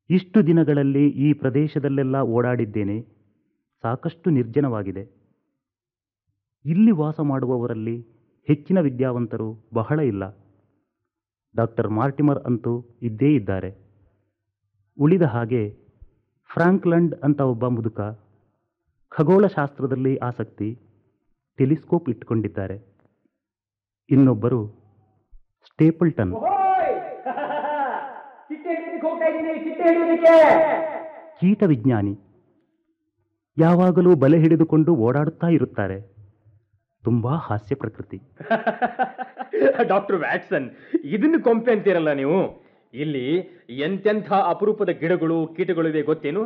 ಇಷ್ಟು ದಿನಗಳಲ್ಲಿ ಈ ಪ್ರದೇಶದಲ್ಲೆಲ್ಲ ಓಡಾಡಿದ್ದೇನೆ ಸಾಕಷ್ಟು ನಿರ್ಜನವಾಗಿದೆ ಇಲ್ಲಿ ವಾಸ ಮಾಡುವವರಲ್ಲಿ ಹೆಚ್ಚಿನ ವಿದ್ಯಾವಂತರು ಬಹಳ ಇಲ್ಲ ಡಾಕ್ಟರ್ ಮಾರ್ಟಿಮರ್ ಅಂತೂ ಇದ್ದೇ ಇದ್ದಾರೆ ಉಳಿದ ಹಾಗೆ ಫ್ರಾಂಕ್ಲಂಡ್ ಅಂತ ಒಬ್ಬ ಮುದುಕ ಖಗೋಳಶಾಸ್ತ್ರದಲ್ಲಿ ಆಸಕ್ತಿ ಟೆಲಿಸ್ಕೋಪ್ ಇಟ್ಟುಕೊಂಡಿದ್ದಾರೆ ಇನ್ನೊಬ್ಬರು ಸ್ಟೇಪಲ್ಟನ್ ಓಯ್! ಚಿಟ್ಟೆ ಹಿಡಿಯೋದಕ್ಕೆ ಹೋಗ್ತಾ ಇದ್ದೀನಿ ಚಿಟ್ಟೆ ಹಿಡಿಯೋದಕ್ಕೆ ಕೀಟ ವಿಜ್ಞಾನಿ ಯಾವಾಗಲೂ ಬಲೆ ಹಿಡಿದುಕೊಂಡು ಓಡಾಡುತ್ತಾ ಇರುತ್ತಾರೆ ತುಂಬಾ ಹಾಸ್ಯ ಪ್ರಕೃತಿ ಡಾಕ್ಟರ್ ವ್ಯಾಟ್ಸನ್ ಇದನ್ನು ಕೊಂಪೆ ಅಂತೀರಲ್ಲ ನೀವು ಇಲ್ಲಿ ಎಂತೆಂಥ ಅಪರೂಪದ ಗಿಡಗಳು ಕೀಟಗಳಿವೆ ಗೊತ್ತೇನು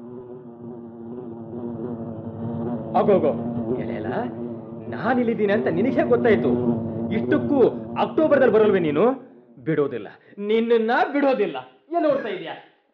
ಆಗೋಗೋ ಎಲೆಲ ನಾನಿಲ್ಲಿದ್ದೀನಿ ಅಂತ ನಿನಗೆ ಗೊತ್ತಾಯ್ತು ಇಷ್ಟಕ್ಕೂ ಅಕ್ಟೋಬರ್ದಲ್ಲಿ ಬರಲ್ವೇ ನೀನು ಬಿಡೋದಿಲ್ಲ ನಿನ್ನನ್ನ ಬಿಡೋದಿಲ್ಲ ಎಲ್ಲ ಓಡ್ತಾ ಇದೆಯಾ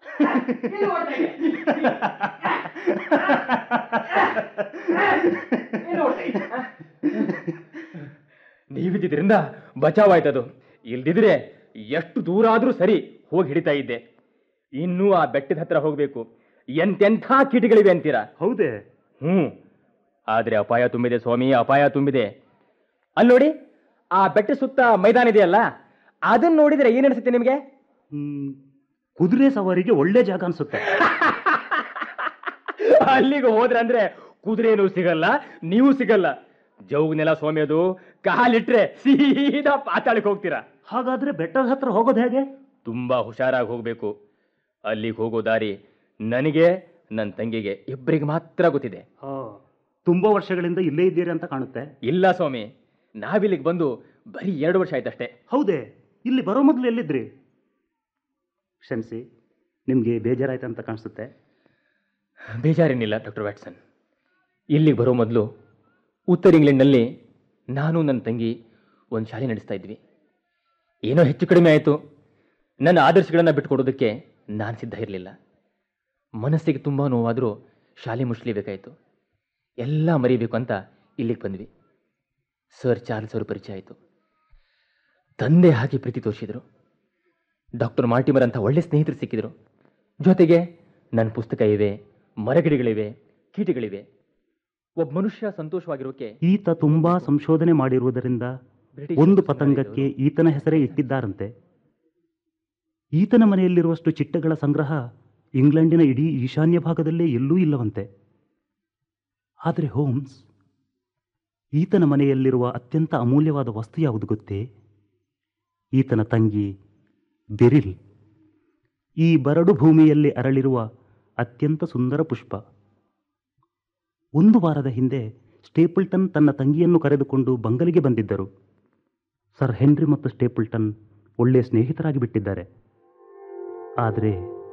ನೀವಿದ್ದಿದ್ರಿಂದ ಬಚಾವಾಯ್ತದು ಇಲ್ದಿದ್ರೆ ಎಷ್ಟು ದೂರ ಆದ್ರೂ ಸರಿ ಹೋಗಿ ಹಿಡಿತಾ ಇದ್ದೆ ಇನ್ನೂ ಆ ಬೆಟ್ಟದ ಹತ್ರ ಹೋಗ್ಬೇಕು ಎಂತೆಂಥ ಕೀಟಗಳಿವೆ ಅಂತೀರಾ ಹೌದೇ ಹ್ಮ್ ಆದ್ರೆ ಅಪಾಯ ತುಂಬಿದೆ ಸ್ವಾಮಿ ಅಪಾಯ ತುಂಬಿದೆ ಅಲ್ಲಿ ನೋಡಿ ಆ ಬೆಟ್ಟ ಸುತ್ತ ಮೈದಾನ ಇದೆಯಲ್ಲ ಅದನ್ನ ನೋಡಿದ್ರೆ ಏನ್ ಅನಿಸುತ್ತೆ ನಿಮಗೆ ಹ್ಮ್, ಕುದುರೆ ಸವಾರಿಗೆ ಒಳ್ಳೆ ಜಾಗ ಅನ್ಸುತ್ತೆ ಅಲ್ಲಿಗೆ ಹೋದ್ರೆ ಅಂದ್ರೆ ಕುದುರೆನೂ ಸಿಗಲ್ಲ ನೀವು ಸಿಗಲ್ಲ ಜೌಗ್ನೆಲ್ಲ ಸ್ವಾಮಿ ಅದು ಕಾಲಿಟ್ರೆ ಸೀದಾ ಪಾತಾಳಕ್ಕೆ ಹೋಗ್ತೀರಾ ಹಾಗಾದ್ರೆ ಬೆಟ್ಟದ ಹತ್ರ ಹೋಗೋದು ಹೇಗೆ ತುಂಬಾ ಹುಷಾರಾಗಿ ಹೋಗ್ಬೇಕು ಅಲ್ಲಿಗೆ ಹೋಗೋ ದಾರಿ ನನಗೆ ನನ್ನ ತಂಗಿಗೆ ಇಬ್ಬರಿಗೆ ಮಾತ್ರ ಗೊತ್ತಿದೆ ತುಂಬಾ ವರ್ಷಗಳಿಂದ ಇಲ್ಲೇ ಇದ್ದೀರಿ ಅಂತ ಕಾಣುತ್ತೆ ಇಲ್ಲ ಸ್ವಾಮಿ ನಾವಿಲ್ಲಿಗೆ ಬಂದು ಬರೀ ಎರಡು ವರ್ಷ ಆಯ್ತಷ್ಟೇ ಹೌದೇ ಇಲ್ಲಿ ಬರೋ ಮೊದಲು ಎಲ್ಲಿದ್ರಿ ಕ್ಷಮಿಸಿ ನಿಮಗೆ ಬೇಜಾರಾಯ್ತು ಅಂತ ಕಾಣಿಸುತ್ತೆ ಬೇಜಾರೇನಿಲ್ಲ ಡಾಕ್ಟರ್ ವ್ಯಾಟ್ಸನ್ ಇಲ್ಲಿಗೆ ಬರೋ ಮೊದಲು ಉತ್ತರ ಇಂಗ್ಲೆಂಡ್ನಲ್ಲಿ ನಾನು ನನ್ನ ತಂಗಿ ಒಂದು ಶಾಲೆ ನಡೆಸ್ತಾ ಇದ್ವಿ ಏನೋ ಹೆಚ್ಚು ಕಡಿಮೆ ಆಯಿತು ನನ್ನ ಆದರ್ಶಗಳನ್ನು ಬಿಟ್ಕೊಡೋದಕ್ಕೆ ನಾನು ಸಿದ್ಧ ಇರಲಿಲ್ಲ ಮನಸ್ಸಿಗೆ ತುಂಬ ನೋವಾದರೂ ಶಾಲೆ ಮುಚ್ಚಲೇಬೇಕಾಯಿತು ಎಲ್ಲ ಮರಿಬೇಕು ಅಂತ ಇಲ್ಲಿಗೆ ಬಂದ್ವಿ ಸರ್ ಚಾರ್ಲ್ಸ್ ಅವರು ಪರಿಚಯ ಆಯಿತು ತಂದೆ ಹಾಗೆ ಪ್ರೀತಿ ತೋರಿಸಿದರು ಡಾಕ್ಟರ್ ಮಾರ್ಟಿಮರ್ ಅಂತ ಒಳ್ಳೆ ಸ್ನೇಹಿತರು ಸಿಕ್ಕಿದ್ರು ಜೊತೆಗೆ ನನ್ನ ಪುಸ್ತಕ ಇವೆ ಮರಗಿಡಗಳಿವೆ ಕೀಟಗಳಿವೆ ಒಬ್ಬ ಮನುಷ್ಯ ಸಂತೋಷವಾಗಿರೋಕೆ ಈತ ತುಂಬಾ ಸಂಶೋಧನೆ ಮಾಡಿರುವುದರಿಂದ ಬ್ರಿಟಿಷ್ ಒಂದು ಸಂಸ್ಕೃತಿ ಪತಂಗಕ್ಕೆ ಮಾಡಿದ್ರು. ಈತನ ಹೆಸರೇ ಇಟ್ಟಿದ್ದಾರಂತೆ ಈತನ ಮನೆಯಲ್ಲಿರುವಷ್ಟು ಚಿಟ್ಟೆಗಳ ಸಂಗ್ರಹ ಇಂಗ್ಲೆಂಡಿನ ಇಡೀ ಈಶಾನ್ಯ ಭಾಗದಲ್ಲೇ ಎಲ್ಲೂ ಇಲ್ಲವಂತೆ ಆದರೆ ಹೋಮ್ಸ್ ಈತನ ಮನೆಯಲ್ಲಿರುವ ಅತ್ಯಂತ ಅಮೂಲ್ಯವಾದ ವಸ್ತು ಯಾವುದು ಗೊತ್ತೇ ಈತನ ತಂಗಿ ಬೆರಿಲ್ ಈ ಬರಡು ಭೂಮಿಯಲ್ಲಿ ಅರಳಿರುವ ಅತ್ಯಂತ ಸುಂದರ ಪುಷ್ಪ ಒಂದು ವಾರದ ಹಿಂದೆ ಸ್ಟೇಪಲ್ಟನ್ ತನ್ನ ತಂಗಿಯನ್ನು ಕರೆದುಕೊಂಡು ಬಂಗಲಿಗೆ ಬಂದಿದ್ದರು ಸರ್ ಹೆನ್ರಿ ಮತ್ತು ಸ್ಟೇಪಲ್ಟನ್ ಒಳ್ಳೆಯ ಸ್ನೇಹಿತರಾಗಿ ಬಿಟ್ಟಿದ್ದಾರೆ ಆದರೆ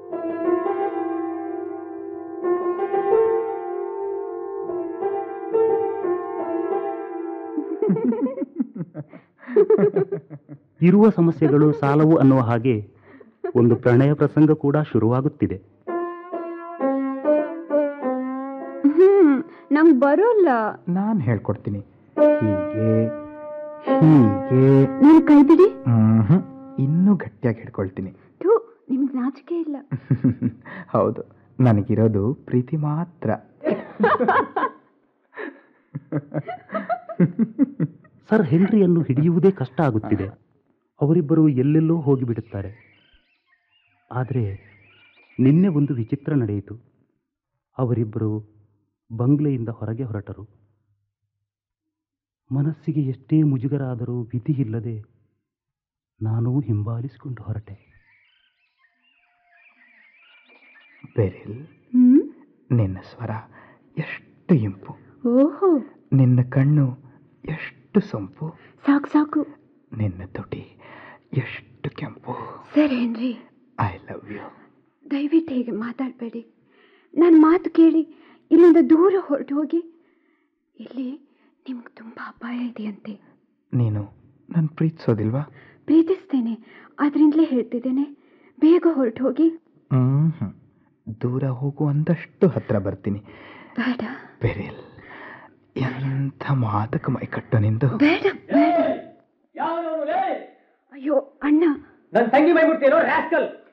ಇರುವ ಸಮಸ್ಯೆಗಳು ಸಾಲವು ಅನ್ನುವ ಹಾಗೆ ಒಂದು ಪ್ರಣಯ ಪ್ರಸಂಗ ಕೂಡ ಶುರುವಾಗುತ್ತಿದೆ ಹ್ಮ್ ನಂಗ್ ಬರೋಲ್ಲ ನಾನು ಹೇಳ್ಕೊಡ್ತೀನಿ ಹೀಗೆ ಹೀಗೆ ನನ್ ಕೈ ಬಿಡಿ ಮ್ಹೂ. ಇನ್ನೂ ಗಟ್ಟಿಯಾಗಿ ಹಿಡ್ಕೊಳ್ತೀನಿ ಥೂ ನಿಮ್ಗೆ ನಾಚಿಕೆ ಇಲ್ಲ ಹೌದು ನನಗಿರೋದು ಪ್ರೀತಿ ಮಾತ್ರ ಸರ್ ಹೆನ್ರಿಯನ್ನು ಹಿಡಿಯುವುದೇ ಕಷ್ಟ ಆಗುತ್ತಿದೆ ಅವರಿಬ್ಬರು ಎಲ್ಲೆಲ್ಲೋ ಹೋಗಿಬಿಡುತ್ತಾರೆ ಆದರೆ ನಿನ್ನೆ ಒಂದು ವಿಚಿತ್ರ ನಡೆಯಿತು ಅವರಿಬ್ಬರು ಬಂಗ್ಲೆಯಿಂದ ಹೊರಗೆ ಹೊರಟರು ಮನಸ್ಸಿಗೆ ಎಷ್ಟೇ ಮುಜುಗರ ಆದರೂ ವಿಧಿ ಇಲ್ಲದೆ ನಾನೂ ಹಿಂಬಾಲಿಸಿಕೊಂಡು ಹೊರಟೆ ಬೆರಿಲ್ ಹ್ಮ್ ನಿನ್ನ ಸ್ವರ ಎಷ್ಟು ಇಂಪು ಓಹೋ ನಿನ್ನ ಕಣ್ಣು ಎಷ್ಟು ಸೊಂಪು ಸಾಕು ಸಾಕು ನಿನ್ನ ತುಟಿ ಎಷ್ಟು ಕೆಂಪು sir Henry I love you ದಯವಿಟ್ಟು ಹೀಗೆ ಮಾತಾಡಬೇಡಿ ನನ್ನ ಮಾತು ಕೇಳಿ ಇಲ್ಲಿಂದ ದೂರ ಹೊರಟು ಹೋಗಿ ಇಲ್ಲಿ ನಿಮ್ಗೆ ತುಂಬ ಅಪಾಯ ಇದೆಯಂತೆ ನೀನು ನನ್ನ ಪ್ರೀತಿಸೋದಿಲ್ವಾ ಪ್ರೀತಿಸ್ತೇನೆ ಅದರಿಂದಲೇ ಹೇಳ್ತಿದ್ದೇನೆ ಬೇಗ ಹೊರಟು ಹೋಗಿ ಹ್ಮ್ ದೂರ ಹೋಗು ಅಂದಷ್ಟು ಹತ್ರ ಬರ್ತೀನಿ ಬೇಡ ಬೆರಿಲ್ ಎಂಥ ಮಾದಕ ಮೈಕಟ್ಟು ನಿಂದು ಬೇಡ ಬೇಡ ಅಯ್ಯೋ ಅಣ್ಣ ನನ್ನ ತಂಗಿ ಮೈ ಮುಟ್ತೇನೋ ರಾಸ್ಕಲ್